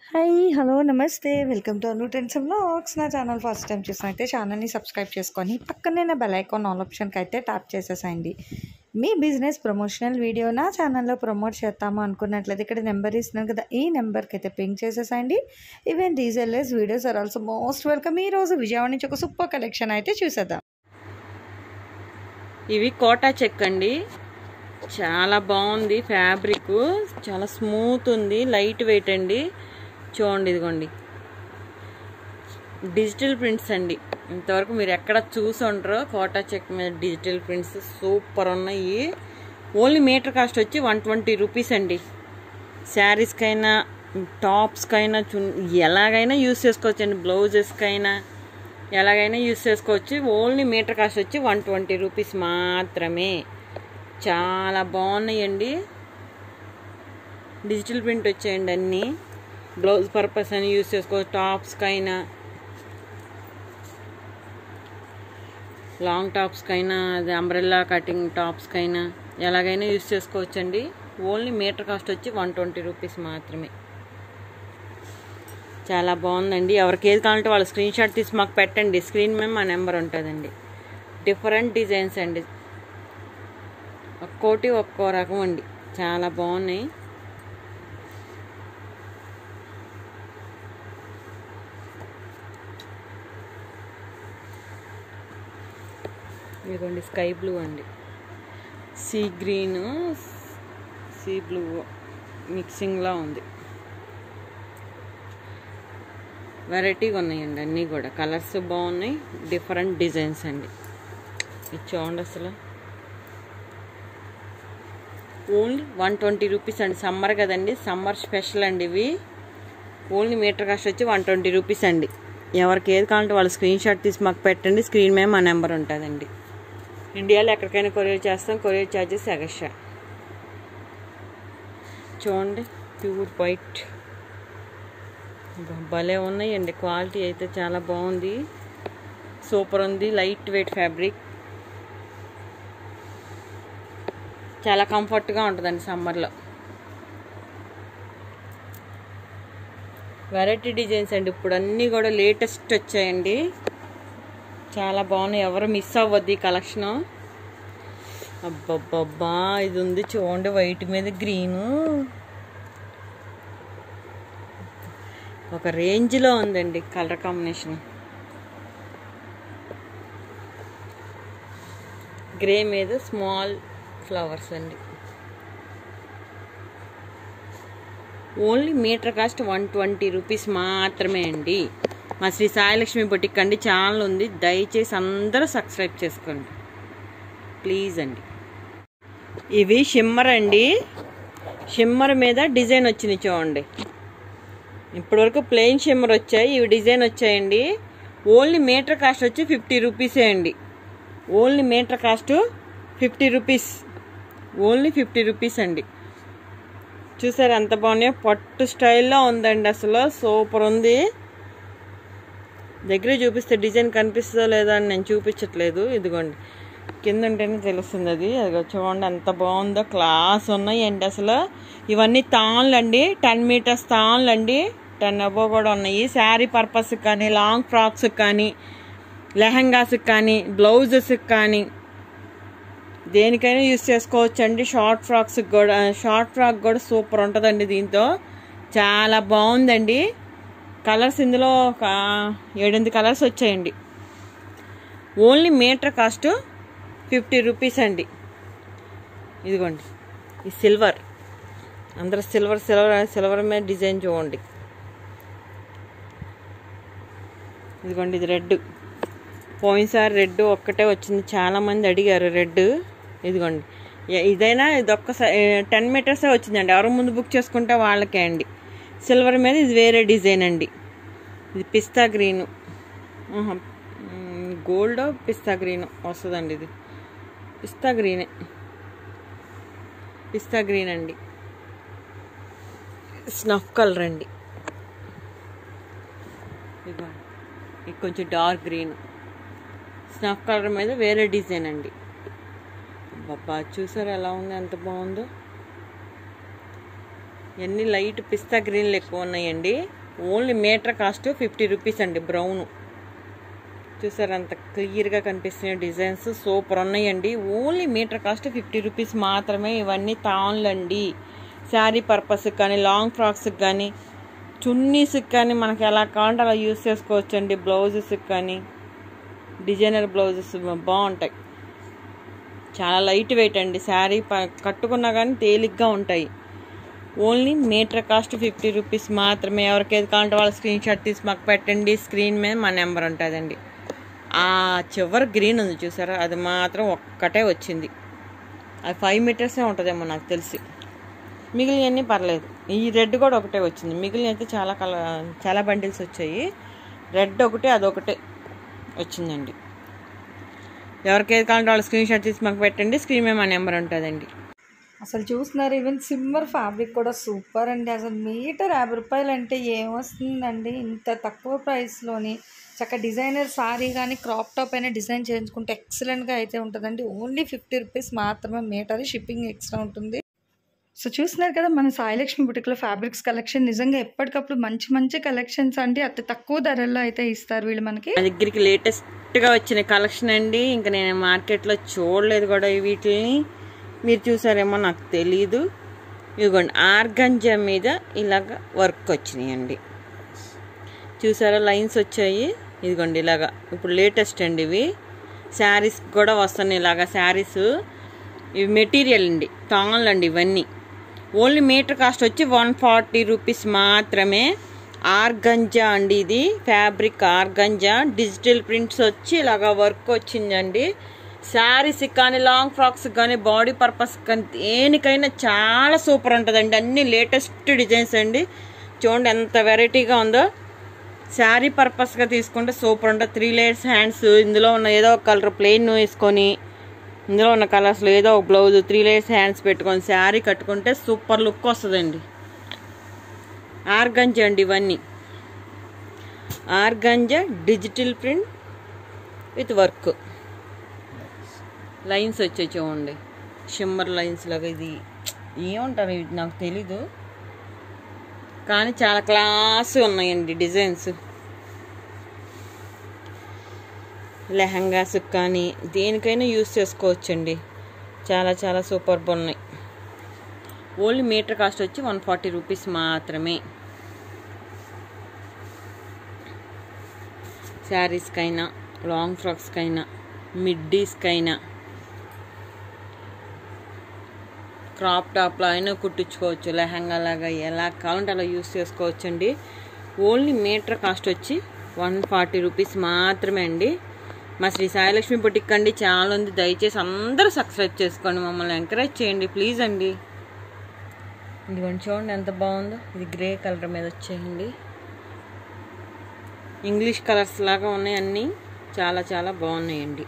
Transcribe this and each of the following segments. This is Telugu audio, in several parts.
హాయ్ హలో నమస్తే వెల్కమ్ టు అను టెన్సమ్ వ్లాగ్స్ నా ఛానల్ ఫస్ట్ టైం చూసినైతే ఛానల్ని సబ్స్క్రైబ్ చేసుకొని పక్కనే నా బెల్ ఐకాన్ ఆల్ ఆప్షన్కి అయితే ట్యాప్ చేసేసేయండి మీ బిజినెస్ ప్రమోషనల్ వీడియో నా ఛానల్లో ప్రమోట్ చేస్తాము అనుకున్నట్లయితే ఇక్కడ నెంబర్ ఇస్తున్నాను కదా ఈ నెంబర్కి అయితే పింక్ చేసేసేయండి ఈవెన్ డీజెల్ఎస్ videos are also most welcome ఈ రోజు విజయవాడ నుంచి ఒక సూపర్ కలెక్షన్ అయితే చూసేద్దాం ఇవి కోటా చెక్ అండి చాలా బాగుంది ఫ్యాబ్రిక్ చాలా స్మూత్ ఉంది లైట్ వెయిట్ అండి చూడండి ఇదిగోండి డిజిటల్ ప్రింట్స్ అండి ఇంతవరకు మీరు ఎక్కడ చూసి ఉండరో కోటా చెక్ మీద డిజిటల్ ప్రింట్స్ సూపర్ ఉన్నాయి ఓన్లీ మీటర్ కాస్ట్ వచ్చి వన్ ట్వంటీ రూపీస్ అండి శారీస్కైనా టాప్స్కైనా చున్ ఎలాగైనా యూస్ చేసుకోవచ్చు అండి బ్లౌజెస్కైనా ఎలాగైనా యూస్ చేసుకోవచ్చు ఓన్లీ మీటర్ కాస్ట్ వచ్చి వన్ ట్వంటీ రూపీస్ మాత్రమే చాలా బాగున్నాయండి డిజిటల్ ప్రింట్ వచ్చాయండి అన్నీ బ్లౌజ్ పర్పస్ అని యూస్ చేసుకోవచ్చు టాప్స్కైనా లాంగ్ టాప్స్కైనా అది అంబ్రెల్లా కటింగ్ టాప్స్కైనా ఎలాగైనా యూస్ చేసుకోవచ్చండి ఓన్లీ మీటర్ కాస్ట్ వచ్చి వన్ ట్వంటీ రూపీస్ మాత్రమే చాలా బాగుందండి ఎవరికి ఏది కావాలంటే వాళ్ళు స్క్రీన్ షాట్ తీసి మాకు పెట్టండి స్క్రీన్ మీద మా నెంబర్ ఉంటుందండి డిఫరెంట్ డిజైన్స్ అండి ఒక్కోటి ఒక్కో రకం అండి చాలా బాగున్నాయి ఇదిగోండి స్కై బ్లూ అండి సీ గ్రీన్ సీ బ్లూ మిక్సింగ్లా ఉంది వెరైటీగా ఉన్నాయండి అన్నీ కూడా కలర్స్ బాగున్నాయి డిఫరెంట్ డిజైన్స్ అండి ఇది చూడండి అసలు ఓన్లీ వన్ ట్వంటీ రూపీస్ అండి సమ్మర్ కదండి సమ్మర్ స్పెషల్ అండి ఇవి ఓన్లీ మీటర్ కాస్ట్ వచ్చి వన్ ట్వంటీ రూపీస్ అండి ఎవరికి ఏది కావాలంటే వాళ్ళు స్క్రీన్ షాట్ తీసి మాకు పెట్టండి స్క్రీన్ మీద మా నెంబర్ ఉంటుందండి ఇండియాలో ఎక్కడికైనా కొరియర్ చేస్తాం కొరియర్ ఛార్జెస్ ఎగస్ట్రా చూడండి ప్యూర్ వైట్ భలే ఉన్నాయండి క్వాలిటీ అయితే చాలా బాగుంది సూపర్ ఉంది లైట్ వెయిట్ ఫ్యాబ్రిక్ చాలా కంఫర్ట్గా ఉంటుందండి సమ్మర్లో వెరైటీ డిజైన్స్ అండి ఇప్పుడు అన్నీ కూడా లేటెస్ట్ వచ్చాయండి చాలా బాగున్నాయి ఎవరు మిస్ అవ్వద్దు ఈ కలెక్షన్ అబ్బబ్బబ్బా ఇది ఉంది చూడండి వైట్ మీద గ్రీను ఒక రేంజ్లో ఉందండి కలర్ కాంబినేషన్ గ్రే మీద స్మాల్ ఫ్లవర్స్ అండి only metre cost one twenty rupees మాత్రమే అండి మా శ్రీ సాయిలక్ష్మి బొటిక్ అండి ఛానల్ ఉంది దయచేసి అందరూ సబ్స్క్రైబ్ చేసుకోండి ప్లీజ్ అండి ఇవి షిమ్మర్ అండి షిమ్మర్ మీద డిజైన్ వచ్చింది చూడండి ఇప్పటివరకు ప్లెయిన్ షిమ్మర్ వచ్చాయి ఇవి డిజైన్ వచ్చాయండి ఓన్లీ మీటర్ కాస్ట్ వచ్చి ఫిఫ్టీ రూపీసే అండి only metre cost fifty rupees only fifty rupees అండి చూసారు ఎంత బాగున్నాయో పట్టు స్టైల్లో ఉందండి అసలు సూపర్ ఉంది దగ్గర చూపిస్తే డిజైన్ కనిపిస్తుందో లేదో అని నేను చూపించట్లేదు ఇదిగోండి కింద ఉంటేనే తెలుస్తుంది అది అది చూడండి ఎంత బాగుందో క్లాస్ ఉన్నాయండి అసలు ఇవన్నీ తాన్లు అండి టెన్ మీటర్స్ తాన్లు అండి టెన్ అబో కూడా ఉన్నాయి శారీ పర్పస్కి కానీ లాంగ్ ఫ్రాక్స్కి కానీ లెహంగాస్కి కానీ బ్లౌజెస్కి కానీ దేనికైనా యూస్ చేసుకోవచ్చు అండి షార్ట్ ఫ్రాక్స్ కూడా షార్ట్ ఫ్రాక్ కూడా సూపర్ ఉంటుందండి దీంతో చాలా బాగుందండి కలర్స్ ఇందులో ఒక ఏడెనిమిది కలర్స్ వచ్చాయండి only metre cost fifty rupees అండి ఇదిగోండి ఈ సిల్వర్ అందరూ సిల్వర్ సిల్వర్ సిల్వర్ మీద డిజైన్ చూడండి ఇదిగోండి ఇది రెడ్ పోయినసారి రెడ్ ఒక్కటే వచ్చింది చాలామంది అడిగారు రెడ్ ఇదిగోండి ఇదైనా ఇది ఒక్క టెన్ మీటర్సే వచ్చిందండి ఎవరు ముందు బుక్ చేసుకుంటే వాళ్ళకే అండి సిల్వర్ మీద ఇది వేరే డిజైన్ అండి ఇది పిస్తా గ్రీను గోల్డ్ పిస్తా గ్రీన్ వస్తుందండి ఇది పిస్తా గ్రీనే పిస్తా గ్రీన్ అండి స్నఫ్ కలర్ అండి ఇదిగోండి ఇది కొంచెం డార్క్ గ్రీన్ స్నఫ్ కలర్ మీద వేరే డిజైన్ అండి బాబా చూసారు ఎలా ఉంది ఎంత బాగుందో ఇవన్నీ లైట్ పిస్తా గ్రీన్లు ఎక్కువ ఉన్నాయండి only metre cost fifty rupees అండి బ్రౌన్ చూసారు అంత క్లియర్గా కనిపిస్తున్నాయి డిజైన్స్ సూపర్ ఉన్నాయండి only metre cost fifty rupees మాత్రమే ఇవన్నీ తాన్లండి శారీ పర్పస్కి కానీ లాంగ్ ఫ్రాక్స్కి కానీ చున్నీస్కి కానీ మనకి ఎలా కావాలంటే అలా యూస్ చేసుకోవచ్చండి బ్లౌజెస్కి కానీ డిజైనర్ బ్లౌజెస్ బాగుంటాయి చాలా లైట్ వెయిట్ అండి శారీ ప- కట్టుకున్నా కానీ తేలిగ్గా ఉంటాయి only metre cost fifty rupees మాత్రమే ఎవరికి ఏది కావాలంటే వాళ్ళ స్క్రీన్ షాట్ తీసి మాకు పెట్టండి స్క్రీన్ మీద మా నెంబర్ ఉంటుందండి ఆ చివరి గ్రీన్ ఉంది చూసారా అది మాత్రం ఒక్కటే వచ్చింది అది ఫైవ్ మీటర్సే ఉంటుందేమో నాకు తెలిసి మిగిలినవన్నీ పర్లేదు ఈ రెడ్ కూడా ఒకటే వచ్చింది మిగిలిన అయితే చాలా కలర్ చాలా బండిల్స్ వచ్చాయి రెడ్ ఒకటి అదొకటే వచ్చిందండి ఎవరికి ఏది కావాలంటే వాళ్ళ స్క్రీన్ షాట్ తీసి మాకు పెట్టండి స్క్రీన్ మీద మా నెంబర్ ఉంటుందండి అసలు చూస్తున్నారు ఈవెన్ సిమ్మర్ ఫ్యాబ్రిక్ కూడా సూపర్ అండి అసలు మీటర్ యాభై రూపాయలు అంటే ఏమొస్తుందండి ఇంత తక్కువ ప్రైస్లోని చక్క డిజైనర్ సారీ కానీ క్రాప్ టాప్ అయినా డిజైన్ చేయించుకుంటే ఎక్సలెంట్గా అయితే ఉంటుందండి ఓన్లీ ఫిఫ్టీ రూపీస్ మాత్రమే మీటర్ షిప్పింగ్ ఎక్స్ట్రా ఉంటుంది సో చూస్తున్నారు కదా మన సాయిలక్ష్మి బుటిక్లో ఫ్యాబ్రిక్స్ కలెక్షన్ నిజంగా ఎప్పటికప్పుడు మంచి మంచి కలెక్షన్స్ అండి అతి తక్కువ ధరల్లో అయితే ఇస్తారు వీళ్ళు మనకి మా దగ్గరికి లేటెస్ట్గా వచ్చిన కలెక్షన్ అండి ఇంకా నేను మార్కెట్లో చూడలేదు కూడా వీటిని మీరు చూసారేమో నాకు తెలీదు ఇదిగోండి ఆర్గంజా మీద ఇలాగ వర్క్ వచ్చినాయండి చూసారా లైన్స్ వచ్చాయి ఇదిగోండి ఇలాగా ఇప్పుడు లేటెస్ట్ అండి ఇవి శారీస్ కూడా వస్తున్నాయి ఇలాగా శారీస్ ఇవి మెటీరియల్ అండి తాళ్ళు అండి ఇవన్నీ ఓన్లీ మీటర్ కాస్ట్ వచ్చి వన్ ఫార్టీ రూపీస్ మాత్రమే ఆర్గంజా అండి ఇది ఫ్యాబ్రిక్ ఆర్గంజా డిజిటల్ ప్రింట్స్ వచ్చి ఇలాగా వర్క్ వచ్చిందండి శారీస్ కానీ లాంగ్ ఫ్రాక్స్ కానీ బాడీ పర్పస్ కానీ దేనికైనా చాలా సూపర్ ఉంటుందండి అన్ని లేటెస్ట్ డిజైన్స్ అండి చూడండి ఎంత వెరైటీగా ఉందో శారీ పర్పస్గా తీసుకుంటే సూపర్ ఉంటుంది త్రీ లేయర్స్ హ్యాండ్స్ ఇందులో ఉన్న ఏదో ఒక కలర్ ప్లెయిన్ వేసుకొని ఇందులో ఉన్న కలర్స్లో ఏదో ఒక బ్లౌజ్ త్రీ లేయర్స్ హ్యాండ్స్ పెట్టుకొని శారీ కట్టుకుంటే సూపర్ లుక్ వస్తుందండి ఆర్గంజా అండి ఇవన్నీ organza digital print with work lines వచ్చాయి చూడండి షిమ్మర్ లైన్స్ లాగా ఇది ఏమంటారు ఇది నాకు తెలీదు కానీ చాలా క్లాస్ ఉన్నాయండి డిజైన్స్ లెహంగాస్ కానీ దేనికైనా యూస్ చేసుకోవచ్చండి చాలా చాలా సూపర్ ఉన్నాయి ఓన్లీ మీటర్ కాస్ట్ వచ్చి వన్ ఫార్టీ రూపీస్ మాత్రమే శారీస్కైనా లాంగ్ ఫ్రాక్స్కైనా మిడ్డీస్కైనా క్రాప్ టాప్లో అయినా కుట్టించుకోవచ్చు లెహంగా లాగా ఎలా కావాలంటే అలా యూస్ చేసుకోవచ్చండి ఓన్లీ మీటర్ కాస్ట్ వచ్చి వన్ ఫార్టీ రూపీస్ మాత్రమే అండి మా శ్రీ సాయిలక్ష్మి బుటిక్ అండి చాలా ఉంది దయచేసి అందరూ సబ్స్క్రైబ్ చేసుకోండి మమ్మల్ని ఎంకరేజ్ చేయండి ప్లీజ్ అండి ఇదిగోండి చూడండి ఎంత బాగుందో ఇది గ్రే కలర్ మీద వచ్చేయండి ఇంగ్లీష్ కలర్స్ లాగా ఉన్నాయి అన్నీ చాలా చాలా బాగున్నాయండి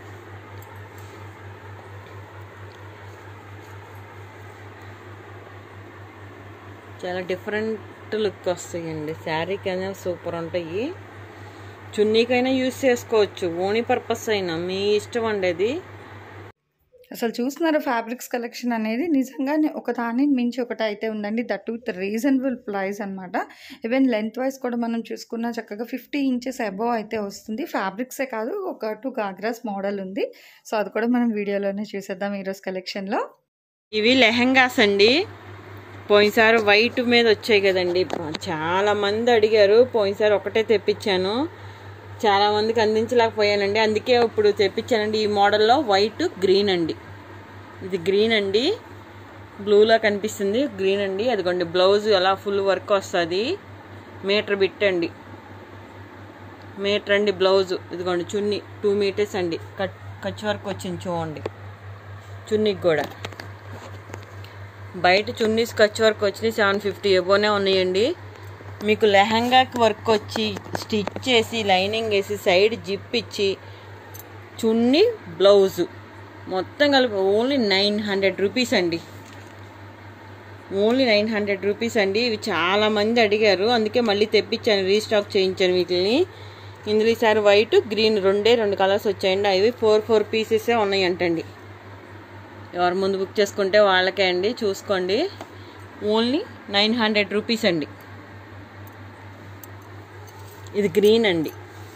చాలా డిఫరెంట్ లుక్ వస్తాయండి శారీకి అయినా సూపర్ ఉంటాయి చున్నీకైనా యూస్ చేసుకోవచ్చు ఓణి పర్పస్ అయినా మీ ఇష్టం అండి అది అసలు చూస్తున్నారు ఫ్యాబ్రిక్స్ కలెక్షన్ అనేది నిజంగానే ఒక దాని మించి ఒకటి అయితే ఉందండి దట్ విత్ రీజనబుల్ ప్రైస్ అనమాట ఈవెన్ లెంత్ వైజ్ కూడా మనం చూసుకున్న చక్కగా ఫిఫ్టీ ఇంచెస్ అబోవ్ అయితే వస్తుంది ఫ్యాబ్రిక్సే కాదు ఒక టూ గాగ్రాస్ మోడల్ ఉంది సో అది కూడా మనం వీడియోలోనే చూసేద్దాం ఈరోజు కలెక్షన్లో ఇవి లెహంగాస్ అండి పోయినసారి వైట్ మీద వచ్చాయి కదండి చాలా మంది అడిగారు పోయినసారి ఒకటే తెప్పించాను చాలా మందికి అందించలేకపోయానండి అందుకే ఇప్పుడు తెప్పించానండి ఈ మోడల్లో వైట్ గ్రీన్ అండి ఇది గ్రీన్ అండి బ్లూలా కనిపిస్తుంది గ్రీన్ అండి అదిగోండి బ్లౌజ్ అలా ఫుల్ వర్క్ వస్తుంది మీటర్ బిట్ అండి మీటర్ అండి బ్లౌజ్ ఇదిగోండి చున్నీ టూ మీటర్స్ అండి కట్ కచ్ వర్క్ వచ్చింది చూడండి చున్నీకి కూడా బయట చున్నీస్ ఖర్చు వర్క్ వచ్చినాయి సెవెన్ ఫిఫ్టీ ఎబోనే ఉన్నాయండి మీకు లెహంగాకి వర్క్ వచ్చి స్టిచ్ చేసి లైనింగ్ వేసి సైడ్ జిప్ ఇచ్చి చున్నీ బ్లౌజు మొత్తం కలిపి ఓన్లీ నైన్ హండ్రెడ్ రూపీస్ అండి ఓన్లీ నైన్ హండ్రెడ్ రూపీస్ అండి ఇవి చాలా మంది అడిగారు అందుకే మళ్ళీ తెప్పించాను రీస్టాక్ చేయించాను వీటిని ఇందులో ఈసారి వైట్ గ్రీన్ రెండే రెండు కలర్స్ వచ్చాయండి అవి ఫోర్ ఫోర్ పీసెసే ఉన్నాయంటండి ఎవరు ముందు బుక్ చేసుకుంటే వాళ్ళకే అండి చూసుకోండి ఓన్లీ నైన్ హండ్రెడ్ రూపీస్ అండి ఇది గ్రీన్ అండి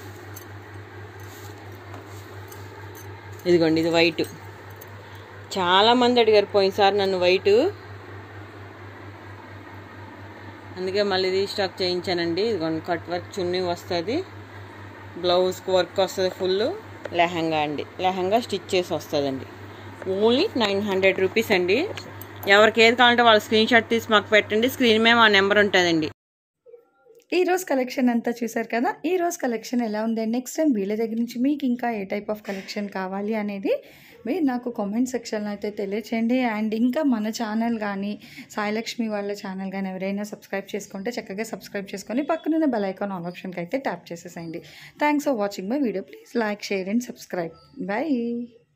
ఇదిగోండి ఇది వైట్ చాలామంది అడిగారు పోయినసారి నన్ను వైట్ అందుకే మళ్ళీ రీస్టాక్ చేయించానండి ఇదిగోండి కట్ వర్క్ చున్నీ వస్తుంది బ్లౌజ్కి వర్క్ వస్తుంది ఫుల్ లెహంగా అండి లెహంగా స్టిచ్ చేసి వస్తుందండి ఓన్లీ నైన్ హండ్రెడ్ రూపీస్ అండి ఎవరికి ఏది కావాలంటే వాళ్ళు స్క్రీన్ షాట్ తీసి మాకు పెట్టండి స్క్రీన్ మీద మా నెంబర్ ఉంటుందండి ఈ రోజు కలెక్షన్ అంతా చూసారు కదా ఈ రోజు కలెక్షన్ ఎలా ఉంది నెక్స్ట్ టైం వీళ్ళ దగ్గర నుంచి మీకు ఇంకా ఏ టైప్ ఆఫ్ కలెక్షన్ కావాలి అనేది మీరు నాకు కామెంట్ సెక్షన్లో అయితే తెలియచేయండి అండ్ ఇంకా మన ఛానల్ కానీ సాయిలక్ష్మి వాళ్ళ ఛానల్ కానీ ఎవరైనా సబ్స్క్రైబ్ చేసుకుంటే చక్కగా సబ్స్క్రైబ్ చేసుకొని పక్కనున్న బెల్ ఐకాన్ ఆల్ ఆప్షన్కి అయితే ట్యాప్ చేసేసేయండి thanks for watching my video please like share and subscribe bye